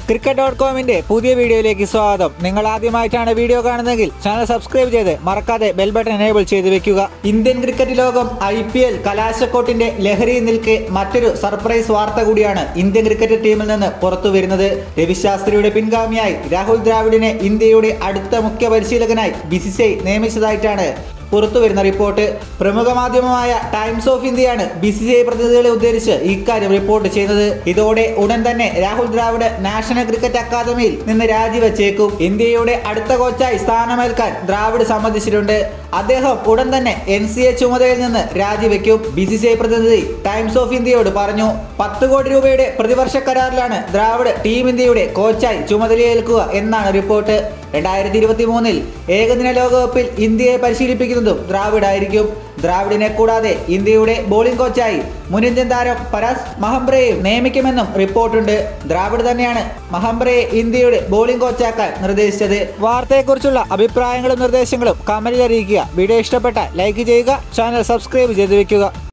cricket dot കോമിന്റെ പുതിയ വീഡിയോയിലേക്ക് സ്വാഗതം നിങ്ങൾ ആദ്യമായിട്ടാണ് വീഡിയോ കാണുന്നതെങ്കിൽ ചാനൽ സബ്സ്ക്രൈബ് ചെയ്ത് മറക്കാതെ ബെൽ ബട്ടൺ എനേബിൾ ചെയ്ത് വെക്കുക ഇന്ത്യൻ ക്രിക്കറ്റ് ലോകം ഐ പി എൽ കലാശക്കോട്ടിന്റെ ലഹരിയിൽ നിൽക്കെ മറ്റൊരു സർപ്രൈസ് വാർത്ത കൂടിയാണ് ഇന്ത്യൻ ക്രിക്കറ്റ് ടീമിൽ നിന്ന് പുറത്തു വരുന്നത് രവിശാസ്ത്രിയുടെ പിൻഗാമിയായി രാഹുൽ ദ്രാവിഡിനെ ഇന്ത്യയുടെ അടുത്ത മുഖ്യ പരിശീലകനായി ബി സി സി ഐ നിയമിച്ചതായിട്ടാണ് പുറത്തു വരുന്ന റിപ്പോർട്ട് പ്രമുഖ മാധ്യമമായ ടൈംസ് ഓഫ് ഇന്ത്യയാണ് ബി സി സി ഐ പ്രതിനിധികളെ ഉദ്ധരിച്ച് ഇക്കാര്യം റിപ്പോർട്ട് ചെയ്യുന്നത് ഇതോടെ ഉടൻ തന്നെ രാഹുൽ ദ്രാവിഡ് നാഷണൽ ക്രിക്കറ്റ് അക്കാദമിയിൽ നിന്ന് രാജിവെച്ചേക്കും ഇന്ത്യയുടെ അടുത്ത കോച്ചായി സ്ഥാനമേൽക്കാൻ ദ്രാവിഡ് സമ്മതിച്ചിട്ടുണ്ട് അദ്ദേഹം ഉടൻ തന്നെ എൻ സി എ ചുമതലയിൽ നിന്ന് രാജിവെക്കും ബി സി സി ഐ പ്രതിനിധി ടൈംസ് ഓഫ് ഇന്ത്യയോട് പറഞ്ഞു പത്ത് കോടി രൂപയുടെ പ്രതിവർഷ കരാറിലാണ് ദ്രാവിഡ് ടീം ഇന്ത്യയുടെ കോച്ചായി ചുമതലയേൽക്കുക എന്നാണ് റിപ്പോർട്ട് രണ്ടായിരത്തി ഇരുപത്തി മൂന്നിൽ ഏകദിന ലോകകപ്പിൽ ഇന്ത്യയെ പരിശീലിപ്പിക്കുന്നതും ദ്രാവിഡായിരിക്കും ദ്രാവിഡിനെ കൂടാതെ ഇന്ത്യയുടെ ബോളിംഗ് കോച്ചായി മുൻ ഇന്ത്യൻ താരം പരാസ് മഹംബ്രയെയും നിയമിക്കുമെന്നും റിപ്പോർട്ടുണ്ട് ദ്രാവിഡ് തന്നെയാണ് മഹംബ്രയെ ഇന്ത്യയുടെ ബോളിംഗ് കോച്ചാക്കാൻ നിർദ്ദേശിച്ചത് വാർത്തയെക്കുറിച്ചുള്ള അഭിപ്രായങ്ങളും നിർദ്ദേശങ്ങളും കമന്റിൽ അറിയിക്കുക വീഡിയോ ഇഷ്ടപ്പെട്ട ലൈക്ക് ചെയ്യുക ചാനൽ സബ്സ്ക്രൈബ് ചെയ്ത് വെക്കുക